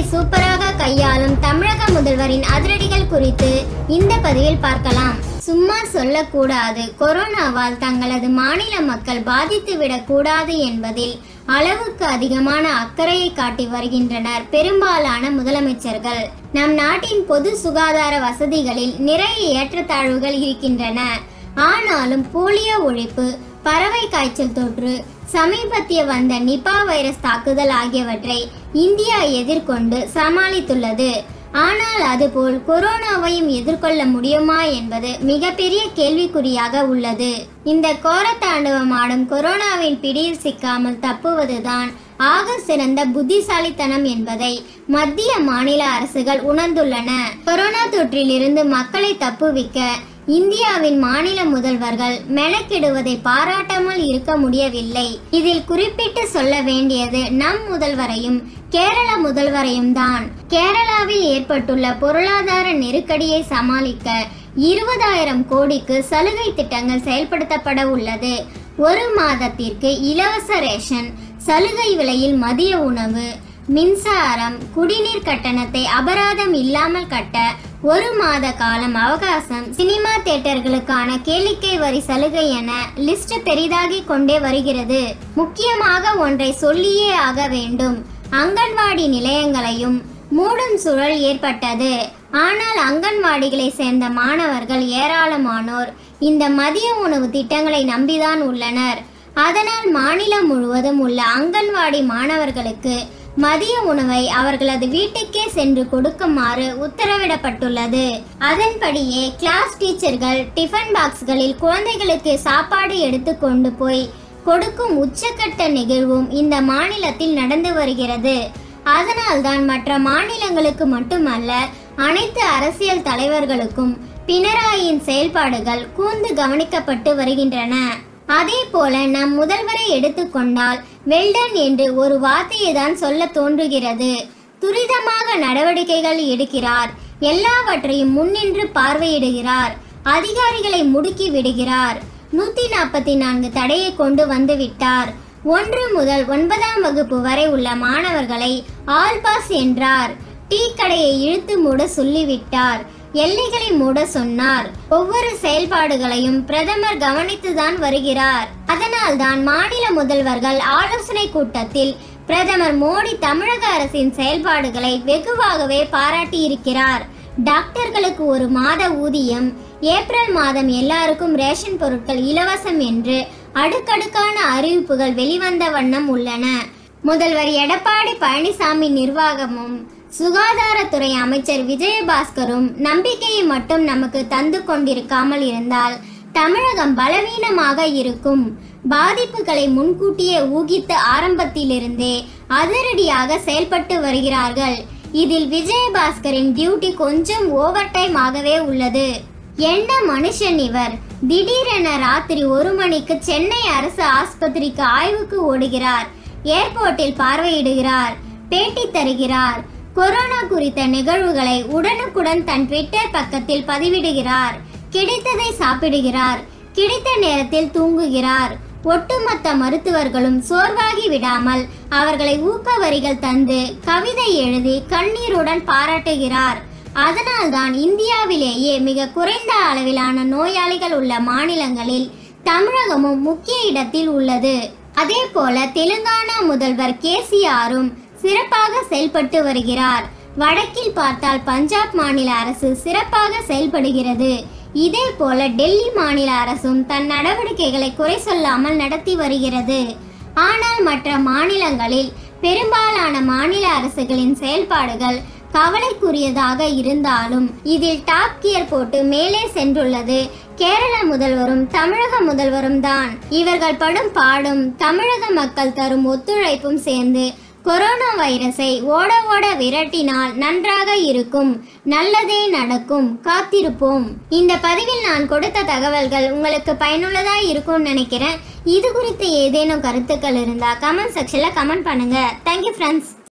சூப்பராக கையாளும் தமிழக முதல்வரின் அதிரடிகள் குறித்து இந்த பதிவில் பார்க்கலாம் சும்மா சொல்லக்கூடாது கொரோனாவால் தங்களது மாநில மக்கள் பாதித்து விடக்கூடாது என்பதில் அளவுக்கு அதிகமான அக்கறையை காட்டி வருகின்றனர் பெரும்பாலான முதலமைச்சர்கள் நம் நாட்டின் பொது சுகாதார வசதிகளில் நிறைய ஏற்றத்தாழ்வுகள் இருக்கின்றன ஆனாலும் போலியோ ஒழிப்பு பறவை காய்ச்சல் தொற்று சமீபத்திய வந்த நிபா வைரஸ் தாக்குதல் ஆகியவற்றை இந்தியா எதிர்கொண்டு சமாளித்துள்ளது ஆனால் அதுபோல் கொரோனாவையும் எதிர்கொள்ள முடியுமா என்பது மிகப்பெரிய கேள்விக்குறியாக உள்ளது இந்த கோரத்தாண்டவம் ஆடும் கொரோனாவின் பிடியில் சிக்காமல் தப்புவதுதான் ஆக சிறந்த புத்திசாலித்தனம் என்பதை மத்திய மாநில அரசுகள் உணர்ந்துள்ளன கொரோனா தொற்றிலிருந்து மக்களை தப்புவிக்க இந்தியாவின் மாநில முதல்வர்கள் மெனக்கிடுவதை பாராட்டாமல் இருக்க முடியவில்லை இதில் குறிப்பிட்டு சொல்ல வேண்டியது நம் முதல்வரையும் கேரள முதல்வரையும் தான் கேரளாவில் ஏற்பட்டுள்ள பொருளாதார நெருக்கடியை சமாளிக்க இருபதாயிரம் கோடிக்கு சலுகை திட்டங்கள் செயல்படுத்தப்பட உள்ளது ஒரு மாதத்திற்கு இலவச ரேஷன் சலுகை விலையில் மதிய உணவு மின்சாரம் குடிநீர் கட்டணத்தை அபராதம் இல்லாமல் கட்ட ஒரு மாத காலம் அவகாசம் சினிமா தியேட்டர்களுக்கான கேளிக்கை வரி சலுகை என லிஸ்ட் பெரிதாகி கொண்டே வருகிறது முக்கியமாக ஒன்றை சொல்லியே ஆக வேண்டும் அங்கன்வாடி நிலையங்களையும் மூடும் சூழல் ஏற்பட்டது ஆனால் அங்கன்வாடிகளை சேர்ந்த மாணவர்கள் ஏராளமானோர் இந்த மதிய உணவு திட்டங்களை நம்பிதான் உள்ளனர் அதனால் மாநிலம் முழுவதும் உள்ள அங்கன்வாடி மாணவர்களுக்கு மதிய உணவை அவர்களது வீட்டுக்கே சென்று கொடுக்குமாறு உத்தரவிடப்பட்டுள்ளது அதன்படியே கிளாஸ் டீச்சர்கள் டிஃபன் பாக்ஸ்களில் குழந்தைகளுக்கு சாப்பாடு எடுத்து கொண்டு போய் கொடுக்கும் உச்சக்கட்ட நிகழ்வும் இந்த மாநிலத்தில் நடந்து வருகிறது அதனால்தான் மற்ற மாநிலங்களுக்கு மட்டுமல்ல அனைத்து அரசியல் தலைவர்களுக்கும் பினராயியின் செயல்பாடுகள் கூர்ந்து கவனிக்கப்பட்டு வருகின்றன அதே போல நம் முதல்வரை எடுத்துக்கொண்டால் வெல்டன் என்று ஒரு வார்த்தையை தான் சொல்ல தோன்றுகிறது துரிதமாக நடவடிக்கைகள் எடுக்கிறார் எல்லாவற்றையும் முன்னின்று பார்வையிடுகிறார் அதிகாரிகளை முடுக்கி விடுகிறார் நூத்தி நாற்பத்தி நான்கு தடையை கொண்டு வந்து விட்டார் ஒன்று முதல் ஒன்பதாம் வகுப்பு வரை உள்ள மாணவர்களை ஆல் பாஸ் என்றார் டீ கடையை இழுத்து மூட சொல்லிவிட்டார் எல்லைகளை மூட சொன்னார் ஒவ்வொரு செயல்பாடுகளையும் பிரதமர் கவனித்துதான் வருகிறார் அதனால்தான் மாநில முதல்வர்கள் ஆலோசனை கூட்டத்தில் பிரதமர் மோடி தமிழக அரசின் செயல்பாடுகளை வெகுவாகவே பாராட்டியிருக்கிறார் டாக்டர்களுக்கு ஒரு மாத ஊதியம் ஏப்ரல் மாதம் எல்லாருக்கும் ரேஷன் பொருட்கள் இலவசம் என்று அடுக்கடுக்கான அறிவிப்புகள் வெளிவந்த வண்ணம் உள்ளன முதல்வர் எடப்பாடி பழனிசாமி நிர்வாகமும் சுகாதாரத்துறை அமைச்சர் விஜயபாஸ்கரும் நம்பிக்கையை மட்டும் நமக்கு தந்து கொண்டிருக்காமல் இருந்தால் தமிழகம் பலவீனமாக இருக்கும் பாதிப்புகளை முன்கூட்டியே ஊகித்த ஆரம்பத்திலிருந்தே அதிரடியாக செயல்பட்டு வருகிறார்கள் இதில் விஜயபாஸ்கரின் டியூட்டி கொஞ்சம் ஓவர் டைம் ஆகவே உள்ளது என்ன மனுஷன் இவர் திடீரென ராத்திரி ஒரு மணிக்கு சென்னை அரசு ஆஸ்பத்திரிக்கு ஆய்வுக்கு ஓடுகிறார் ஏர்போர்ட்டில் பார்வையிடுகிறார் பேட்டி தருகிறார் கொரோனா குறித்த நிகழ்வுகளை உடனுக்குடன் தன் ட்விட்டர் பக்கத்தில் பதிவிடுகிறார் கிடைத்ததை சாப்பிடுகிறார் கிடைத்த நேரத்தில் தூங்குகிறார் ஒட்டுமொத்த மருத்துவர்களும் சோர்வாகி விடாமல் அவர்களை ஊக்க வரிகள் தந்து கவிதை எழுதி கண்ணீருடன் பாராட்டுகிறார் அதனால்தான் இந்தியாவிலேயே மிக குறைந்த அளவிலான நோயாளிகள் உள்ள மாநிலங்களில் தமிழகமும் முக்கிய இடத்தில் உள்ளது அதே போல தெலுங்கானா முதல்வர் கேசிஆரும் சிறப்பாக செயல்பட்டு வருகிறார் வடக்கில் பார்த்தால் பஞ்சாப் மாநில அரசு சிறப்பாக செயல்படுகிறது இதே போல டெல்லி மாநில அரசும் தன் நடவடிக்கைகளை குறை சொல்லாமல் நடத்தி வருகிறது ஆனால் மற்ற மாநிலங்களில் பெரும்பாலான மாநில அரசுகளின் செயல்பாடுகள் கவலைக்குரியதாக இருந்தாலும் இதில் டாப் கியர் போட்டு மேலே சென்றுள்ளது கேரள முதல்வரும் தமிழக முதல்வரும் தான் இவர்கள் படும் பாடும் தமிழக மக்கள் தரும் ஒத்துழைப்பும் சேர்ந்து கொரோனா வைரஸை ஓட ஓட விரட்டினால் நன்றாக இருக்கும் நல்லதே நடக்கும் காத்திருப்போம் இந்த பதிவில் நான் கொடுத்த தகவல்கள் உங்களுக்கு பயனுள்ளதா இருக்கும்னு நினைக்கிறேன் இது குறித்து ஏதேனும் கருத்துக்கள் இருந்தா கமெண்ட் செக்ஷன்ல கமெண்ட் பண்ணுங்க தேங்க்யூ ஃப்ரெண்ட்ஸ்